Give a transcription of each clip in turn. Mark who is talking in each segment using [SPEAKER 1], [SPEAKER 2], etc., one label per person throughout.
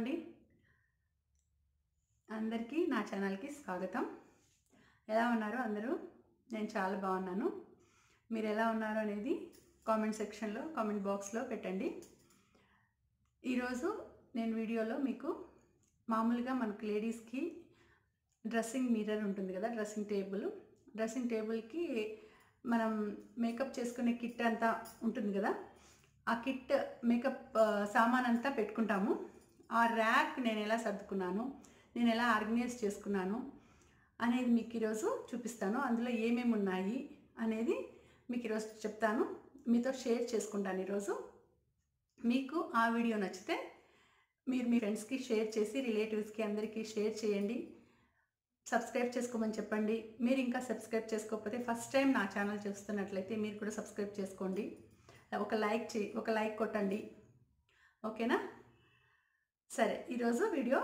[SPEAKER 1] అండి అందరికీ నా ఛానల్కి స్వాగతం ఎలా ఉన్నారు అందరూ నేను చాలా బాగున్నాను మీరు ఎలా ఉన్నారు అనేది కామెంట్ సెక్షన్లో కామెంట్ బాక్స్లో పెట్టండి ఈరోజు నేను వీడియోలో మీకు మామూలుగా మనకు లేడీస్కి డ్రెస్సింగ్ మిర్రర్ ఉంటుంది కదా డ్రెస్సింగ్ టేబుల్ డ్రెస్సింగ్ టేబుల్కి మనం మేకప్ చేసుకునే కిట్ అంతా ఉంటుంది కదా ఆ కిట్ మేకప్ ఆ, సామాన్ అంతా పెట్టుకుంటాము ఆ ర్యాక్ నేను ఎలా సర్దుకున్నాను నేను ఎలా ఆర్గనైజ్ చేసుకున్నాను అనేది మీకు ఈరోజు చూపిస్తాను అందులో ఏమేమి ఉన్నాయి అనేది మీకు ఈరోజు చెప్తాను మీతో షేర్ చేసుకుంటాను ఈరోజు మీకు ఆ వీడియో నచ్చితే మీరు మీ ఫ్రెండ్స్కి షేర్ చేసి రిలేటివ్స్కి అందరికీ షేర్ చేయండి సబ్స్క్రైబ్ చేసుకోమని చెప్పండి మీరు ఇంకా సబ్స్క్రైబ్ చేసుకోకపోతే ఫస్ట్ టైం నా ఛానల్ చూస్తున్నట్లయితే మీరు కూడా సబ్స్క్రైబ్ చేసుకోండి ఒక లైక్ చే ఒక లైక్ కొట్టండి ఓకేనా సరే ఈరోజు video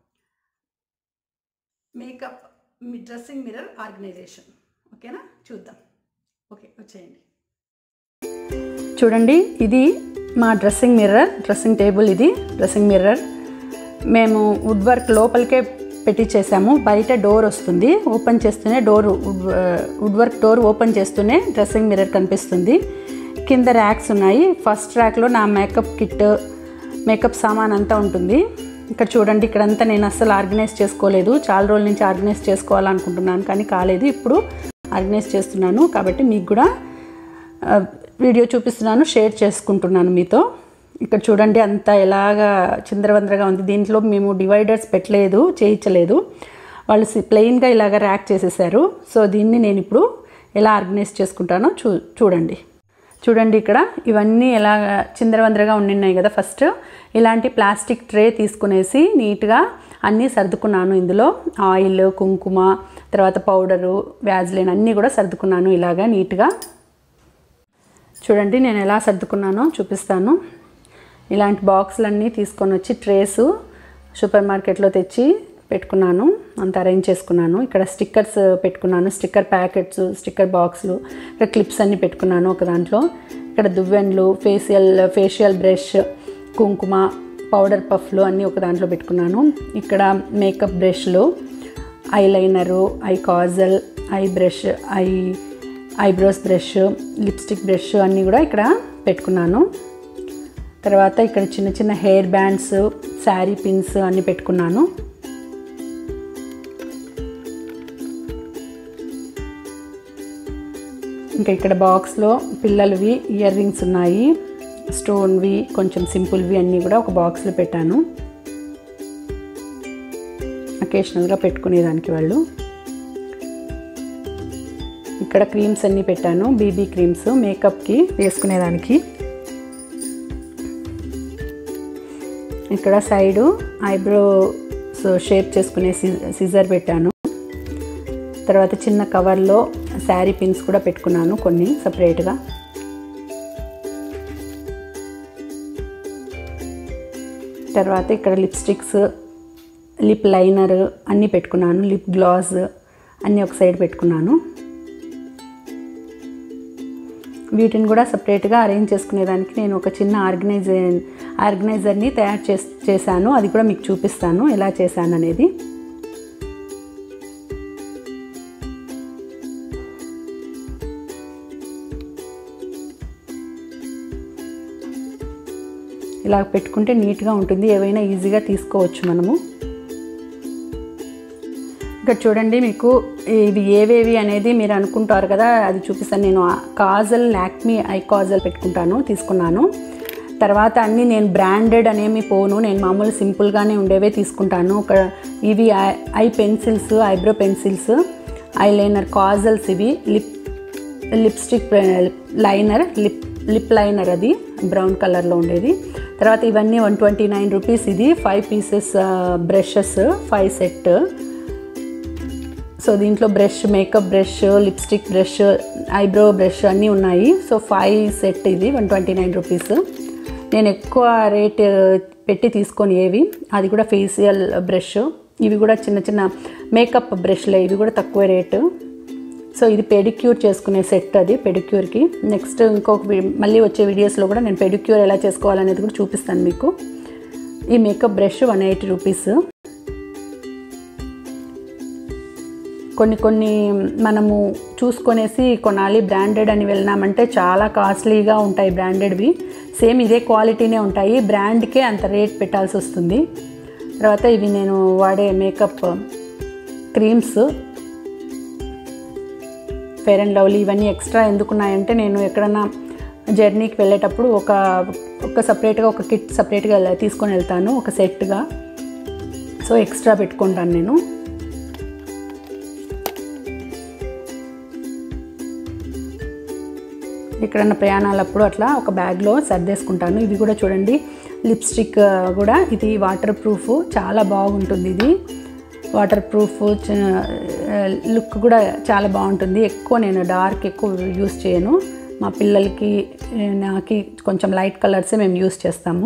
[SPEAKER 1] makeup dressing mirror organization ఓకేనా చూద్దాం ఓకే వచ్చేయండి చూడండి ఇది మా డ్రెస్సింగ్ మిర్రర్ డ్రెస్సింగ్ టేబుల్ ఇది డ్రెస్సింగ్ మిర్రర్ మేము వుడ్ వర్క్ లోపలికే పెట్టించేసాము బయట డోర్ వస్తుంది ఓపెన్ చేస్తూనే door wood work door open చేస్తూనే డ్రెస్సింగ్ మిర్రర్ కనిపిస్తుంది కింద ర్యాక్స్ ఉన్నాయి ఫస్ట్ ర్యాక్లో నా మేకప్ కిట్ మేకప్ సామాన్ అంతా ఉంటుంది ఇక్కడ చూడండి ఇక్కడంతా నేను అస్సలు ఆర్గనైజ్ చేసుకోలేదు చాలా రోజుల నుంచి ఆర్గనైజ్ చేసుకోవాలనుకుంటున్నాను కానీ కాలేదు ఇప్పుడు ఆర్గనైజ్ చేస్తున్నాను కాబట్టి మీకు కూడా ఆ, వీడియో చూపిస్తున్నాను షేర్ చేసుకుంటున్నాను మీతో ఇక్కడ చూడండి అంత ఎలాగా చిందరవందరగా ఉంది దీంట్లో మేము డివైడర్స్ పెట్టలేదు చేయించలేదు వాళ్ళు ప్లెయిన్గా ఇలాగ ర్యాక్ చేసేసారు సో దీన్ని నేను ఇప్పుడు ఎలా ఆర్గనైజ్ చేసుకుంటానో చూ చూడండి చూడండి ఇక్కడ ఇవన్నీ ఎలా చిందరవందరగా ఉండినాయి కదా ఫస్ట్ ఇలాంటి ప్లాస్టిక్ ట్రే తీసుకునేసి నీట్గా అన్నీ సర్దుకున్నాను ఇందులో ఆయిల్ కుంకుమ తర్వాత పౌడరు వ్యాజ్లైన్ అన్నీ కూడా సర్దుకున్నాను ఇలాగా నీట్గా చూడండి నేను ఎలా సర్దుకున్నానో చూపిస్తాను ఇలాంటి బాక్సులన్నీ తీసుకొని వచ్చి ట్రేసు సూపర్ మార్కెట్లో తెచ్చి పెట్టుకున్నాను అంత అరేంజ్ చేసుకున్నాను ఇక్కడ స్టిక్కర్స్ పెట్టుకున్నాను స్టిక్కర్ ప్యాకెట్స్ స్టిక్కర్ బాక్సులు ఇక్కడ క్లిప్స్ అన్నీ పెట్టుకున్నాను ఒక దాంట్లో ఇక్కడ దువ్వెన్లు ఫేషియల్ ఫేషియల్ బ్రష్ కుంకుమ పౌడర్ పఫ్లు అన్నీ ఒక దాంట్లో పెట్టుకున్నాను ఇక్కడ మేకప్ బ్రష్లు eye liner eye kajal eye brush eye eyebrows brush lipstick brush అన్నీ కూడా ఇక్కడ పెట్టుకున్నాను తర్వాత ఇక్కడ చిన్న చిన్న హెయిర్ బ్యాండ్స్ శారీ పిన్స్ అన్నీ పెట్టుకున్నాను ఇంకా ఇక్కడ బాక్స్లో పిల్లలవి ఇయర్ రింగ్స్ ఉన్నాయి స్టోన్వి కొంచెం సింపుల్వి అన్నీ కూడా ఒక బాక్స్లో పెట్టాను అకేషనల్గా పెట్టుకునేదానికి వాళ్ళు ఇక్కడ క్రీమ్స్ అన్నీ పెట్టాను బీబీ క్రీమ్స్ మేకప్కి వేసుకునేదానికి ఇక్కడ సైడు ఐబ్రోస్ షేప్ చేసుకునే సిజర్ పెట్టాను తర్వాత చిన్న కవర్లో శారీ పిన్స్ కూడా పెట్టుకున్నాను కొన్ని సపరేట్గా తర్వాత ఇక్కడ లిప్స్టిక్స్ లిప్ లైనర్ అన్నీ పెట్టుకున్నాను లిప్ గ్లాస్ అన్నీ ఒక సైడ్ పెట్టుకున్నాను వీటిని కూడా సపరేట్గా అరేంజ్ చేసుకునేదానికి నేను ఒక చిన్న ఆర్గనైజే ఆర్గనైజర్ని తయారు చేస్ చేశాను అది కూడా మీకు చూపిస్తాను ఎలా చేశాను అనేది ఇలా పెట్టుకుంటే నీట్గా ఉంటుంది ఏవైనా ఈజీగా తీసుకోవచ్చు మనము ఇక్కడ చూడండి మీకు ఇవి ఏవేవి అనేది మీరు అనుకుంటారు కదా అది చూపిస్తాను నేను కాజల్ లాక్మీ ఐ కాజల్ పెట్టుకుంటాను తీసుకున్నాను తర్వాత అన్నీ నేను బ్రాండెడ్ అనేమి పోను నేను మామూలు సింపుల్గానే ఉండేవే తీసుకుంటాను ఒక ఇవి eye- eye pencils eyebrow pencils eye liner kajals ఇవి lip lipstick liner lip lip liner అది బ్రౌన్ కలర్లో ఉండేది తర్వాత ఇవన్నీ వన్ ట్వంటీ నైన్ రూపీస్ ఇది five pieces brushes five set so దీంట్లో brush makeup brush lipstick brush eyebrow brush అన్నీ ఉన్నాయి సో ఫైవ్ సెట్ ఇది వన్ ట్వంటీ నైన్ రూపీస్ నేను ఎక్కువ రేట్ పెట్టి తీసుకొని ఏవి అది కూడా ఫేషియల్ బ్రష్ ఇవి కూడా చిన్న చిన్న మేకప్ బ్రష్లే ఇవి కూడా తక్కువ రేటు సో ఇది పెడిక్యూర్ చేసుకునే సెట్ అది పెడిక్యూర్కి నెక్స్ట్ ఇంకొక వి- మళ్ళీ వచ్చే వీడియోస్లో కూడా నేను పెడిక్యూర్ ఎలా చేసుకోవాలనేది కూడా చూపిస్తాను మీకు ఈ makeup brush one eighty rupees కొన్ని కొన్ని మనము చూసుకొనేసి కొనాలి బ్రాండెడ్ అని వెళ్ళినామంటే చాలా కాస్ట్లీగా ఉంటాయి బ్రాండెడ్వి సేమ్ ఇదే క్వాలిటీనే ఉంటాయి బ్రాండ్కే అంత రేట్ పెట్టాల్సి వస్తుంది తర్వాత ఇవి నేను వాడే makeup creams Fair and Lovely ఇవన్నీ ఎక్స్ట్రా ఎందుకున్నాయంటే నేను ఎక్కడన్నా జర్నీకి వెళ్ళేటప్పుడు ఒక ఒక సపరేట్గా ఒక కిట్ సపరేట్గా తీసుకొని వెళ్తాను ఒక సెట్గా సో ఎక్స్ట్రా పెట్టుకుంటాను నేను ఎక్కడన్నా ప్రయాణాలప్పుడు అట్లా ఒక బ్యాగ్లో సర్దేసుకుంటాను ఇది కూడా చూడండి లిప్స్టిక్ కూడా ఇది వాటర్ ప్రూఫ్ చాలా బాగుంటుంది ఇది వాటర్ ప్రూఫ్ లుక్ కూడా చాలా బాగుంటుంది ఎక్కువ నేను డార్క్ ఎక్కువ యూస్ చేయను మా పిల్లలకి నాకు కొంచెం లైట్ కలర్సే మేము యూస్ చేస్తాము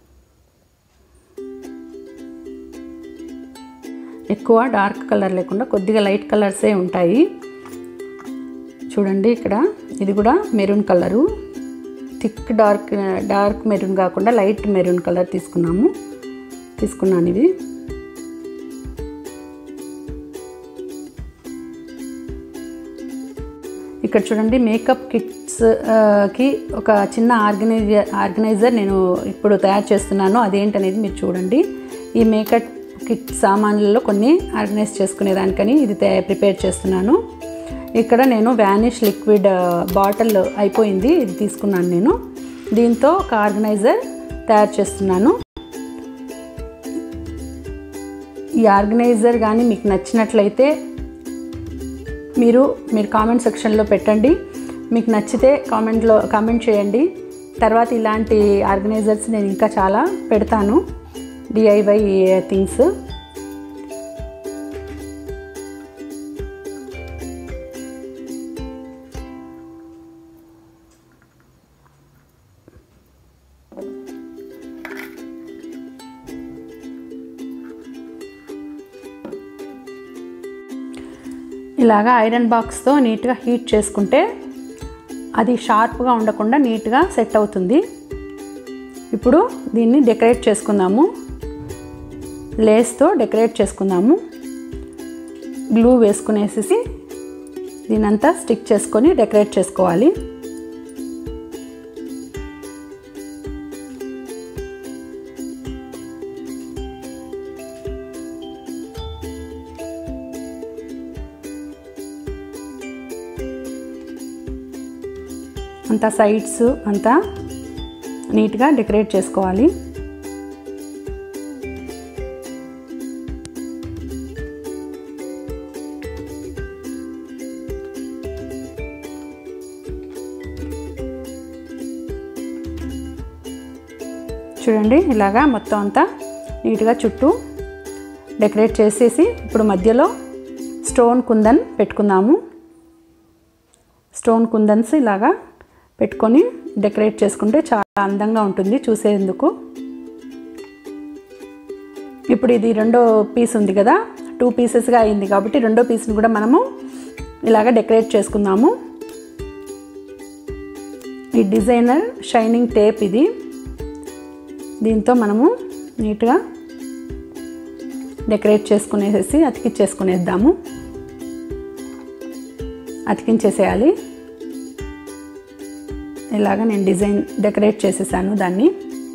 [SPEAKER 1] ఎక్కువ డార్క్ కలర్ లేకుండా కొద్దిగా లైట్ కలర్సే ఉంటాయి చూడండి ఇక్కడ ఇది కూడా maroon colour thick dark dark maroon కాకుండా లైట్ మెరూన్ కలర్ తీసుకున్నాము తీసుకున్నాను ఇది ఇక్కడ చూడండి మేకప్ కిట్స్ కి ఒక చిన్న ఆర్గనైజర్ ఆర్గనైజర్ నేను ఇప్పుడు తయారు చేస్తున్నాను అదేంటనేది మీరు చూడండి ఈ మేకప్ కిట్ సామాన్లలో కొన్ని ఆర్గనైజ్ చేసుకునేదానికని ఇది ప్రిపేర్ చేస్తున్నాను ఇక్కడ నేను వ్యానిష్ లిక్విడ్ బాటిల్ అయిపోయింది ఇది తీసుకున్నాను నేను దీంతో ఒక ఆర్గనైజర్ తయారు చేస్తున్నాను ఈ ఆర్గనైజర్ కానీ మీకు నచ్చినట్లయితే మీరు మీరు కామెంట్ సెక్షన్లో పెట్టండి మీకు నచ్చితే కామెంట్లో కామెంట్ చేయండి తర్వాత ఇలాంటి ఆర్గనైజర్స్ నేను ఇంకా చాలా పెడతాను డిఐవై థింగ్స్ ఇలాగా ఐరన్ బాక్స్తో నీట్గా హీట్ చేసుకుంటే అది షార్ప్గా ఉండకుండా నీట్గా సెట్ అవుతుంది ఇప్పుడు దీన్ని డెకరేట్ చేసుకుందాము లేస్తో డెకరేట్ చేసుకుందాము గ్లూ వేసుకునేసేసి దీనంతా స్టిక్ చేసుకొని డెకరేట్ చేసుకోవాలి అంతా సైడ్స్ అంతా నీట్గా డెకరేట్ చేసుకోవాలి చూడండి ఇలాగా మొత్తం అంతా నీట్గా చుట్టూ డెకరేట్ చేసేసి ఇప్పుడు మధ్యలో స్టోన్ కుందన్ పెట్టుకుందాము స్టోన్ కుందన్స్ ఇలాగా పెట్టుకొని డెకరేట్ చేసుకుంటే చాలా అందంగా ఉంటుంది చూసేందుకు ఇప్పుడు ఇది రెండో పీస్ ఉంది కదా టూ పీసెస్గా అయింది కాబట్టి రెండో పీస్ని కూడా మనము ఇలాగ డెకరేట్ చేసుకుందాము ఈ డిజైనర్ షైనింగ్ టేప్ ఇది దీంతో మనము నీట్గా డెకరేట్ చేసుకునేసేసి అతికిచ్చేసుకునేద్దాము అతికించేసేయాలి ఇలాగ నేను డిజైన్ డెకరేట్ చేసేసాను దాన్ని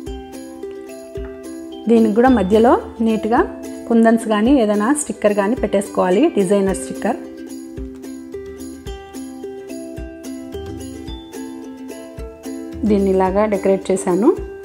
[SPEAKER 1] దీనికి కూడా మధ్యలో నీట్గా కుందన్స్ కానీ ఏదైనా స్టిక్కర్ కానీ పెట్టేసుకోవాలి డిజైనర్ స్టిక్కర్ దీన్ని ఇలాగా డెకరేట్ చేశాను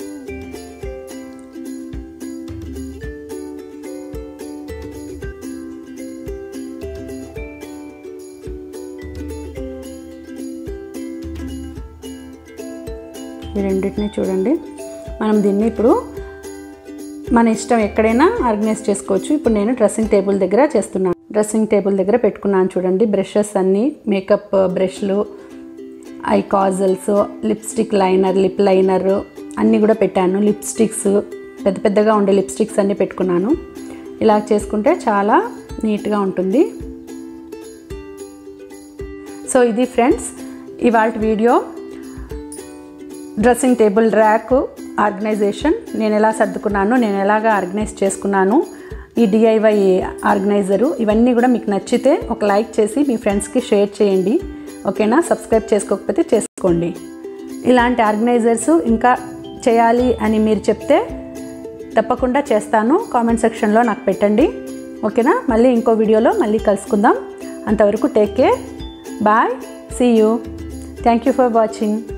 [SPEAKER 1] ఈ రెండింటిని చూడండి మనం దీన్ని ఇప్పుడు మన ఇష్టం ఎక్కడైనా ఆర్గనైజ్ చేసుకోవచ్చు ఇప్పుడు నేను డ్రెస్సింగ్ టేబుల్ దగ్గర చేస్తున్నాను డ్రెస్సింగ్ టేబుల్ దగ్గర పెట్టుకున్నాను చూడండి బ్రషెస్ అన్నీ మేకప్ బ్రష్లు eye kajals lipstick liner lip liner అన్నీ కూడా పెట్టాను లిప్స్టిక్స్ పెద్ద పెద్దగా ఉండే లిప్స్టిక్స్ అన్నీ పెట్టుకున్నాను ఇలా చేసుకుంటే చాలా నీట్గా ఉంటుంది సో ఇది ఫ్రెండ్స్ ఇవాళ video dressing table rack organization నేను ఎలా సర్దుకున్నాను నేను ఎలాగా ఆర్గనైజ్ చేసుకున్నాను ఈ డిఐవై ఆర్గనైజరు ఇవన్నీ కూడా మీకు నచ్చితే ఒక లైక్ చేసి మీ ఫ్రెండ్స్కి షేర్ చేయండి ఓకేనా సబ్స్క్రైబ్ చేసుకోకపోతే చేసుకోండి ఇలాంటి ఆర్గనైజర్స్ ఇంకా చేయాలి అని మీరు చెప్తే తప్పకుండా చేస్తాను కామెంట్ సెక్షన్లో నాకు పెట్టండి ఓకేనా మళ్ళీ ఇంకో వీడియోలో మళ్ళీ కలుసుకుందాం అంతవరకు take care bye see you thank you for watching